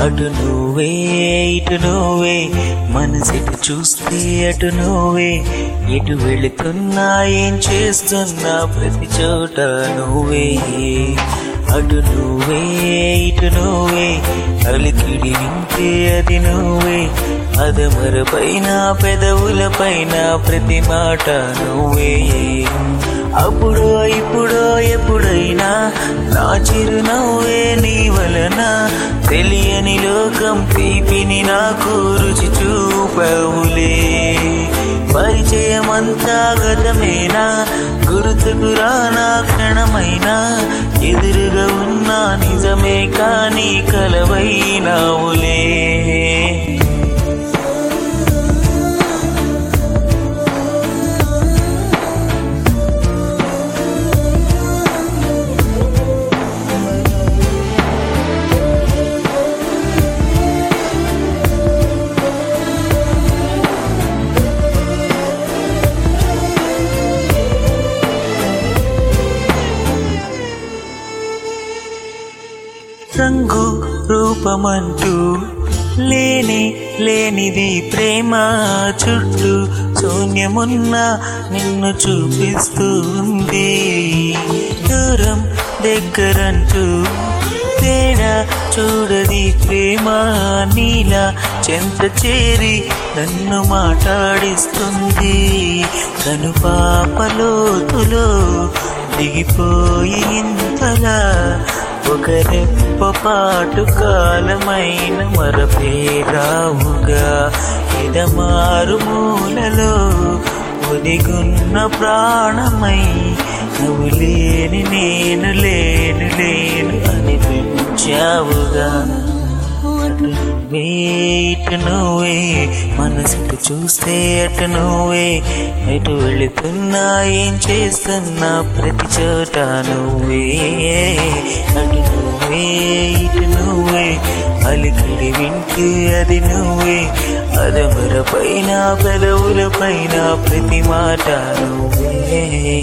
అటు నువ్వే ఇటు నువ్వే మనసిటు చూస్తే అటు నువ్వే ఎటు వెళుతున్నా ఏం చేస్తున్నా ప్రతి చోట నువ్వే అటు నువ్వే ఇటు నువ్వే అలికిడి వింటే అది నువ్వే అదమర పైన పెదవుల పైన ప్రతి మాట నువ్వే అప్పుడో ఇప్పుడో ఎప్పుడైనా నా చిరునవ్వే నీ వలన తెలియని లోకం తీపిని నాకు రుచి చూపవులే పరిచయమంతా గతమేనా గుర్తుకు రానా క్షణమైనా ఎదురుగా ఉన్నా నిజమే కానీ కలవైనావులే రంగు రూపమంటూ లేని లేనిది ప్రేమ చుట్టూ శూన్యమున్న నిన్ను చూపిస్తూ ఉంది దూరం దగ్గరంటూ తేడా చూడది ప్రేమ నీలా చెంత చేరి నన్ను మాట్లాడిస్తుంది కను పాపలోతులో దిగిపోయి ఇంతలా ఒక రెప్ప పాటు కాలమైన మరపేరావుగా ఇదమారు మూలలో ఒదిగున్న ప్రాణమై నువ్వు లేని నేను లేను లేను అనిపించావుగా అటు నువ్వే ఇటు నువ్వే మనసుకు చూస్తే అటు నువ్వే ఎటు వెళుతున్నా ఏం చేస్తున్నా ప్రతి చోట నువ్వే అటు నువ్వే ఇటు నువ్వే అలికిడి వింటే అది నువ్వే అదమర పైన పెదవుల పైన ప్రతి మాట నువ్వే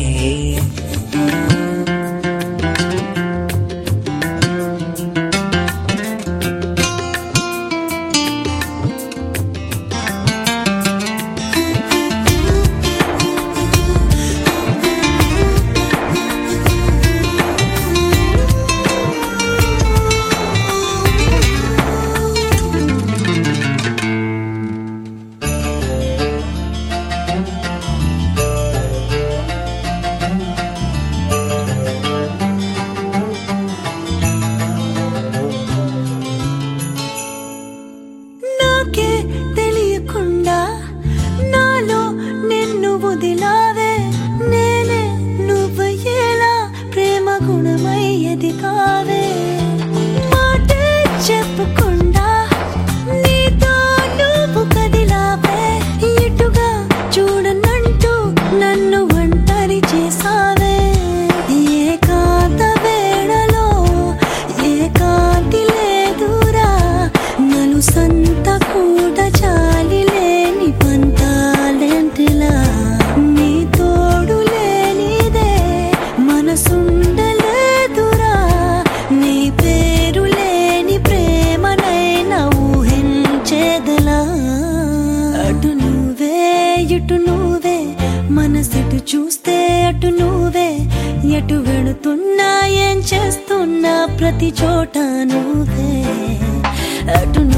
నాకే తెలియకుండా నాలో నిన్ను వదిలావే నేనే నువ్వయ్యేలా ప్రేమ గుణమయ్యది కావే మాటే చెప్పకుండా నీతో నువ్వు కదిలావే ఇటుగా చూడనంటూ నన్ను ఒంటరి చేసావే ఏకాంత వేళలో ఏకాంతి లేదురా నలు సంత కూడా చాలి లేని పంతాలెంటిలా నీ తోడు లేనిదే మనసుండలేదురా నీ పేరు లేని ప్రేమనైనా ఊహించేదలా అటు నువ్వే ఇటు నువ్వే మనసిటు చూస్తే అటు నువ్వే ఎటు వెళుతున్నా ఏం చేస్తున్నా ప్రతి చోట నువ్వే అటు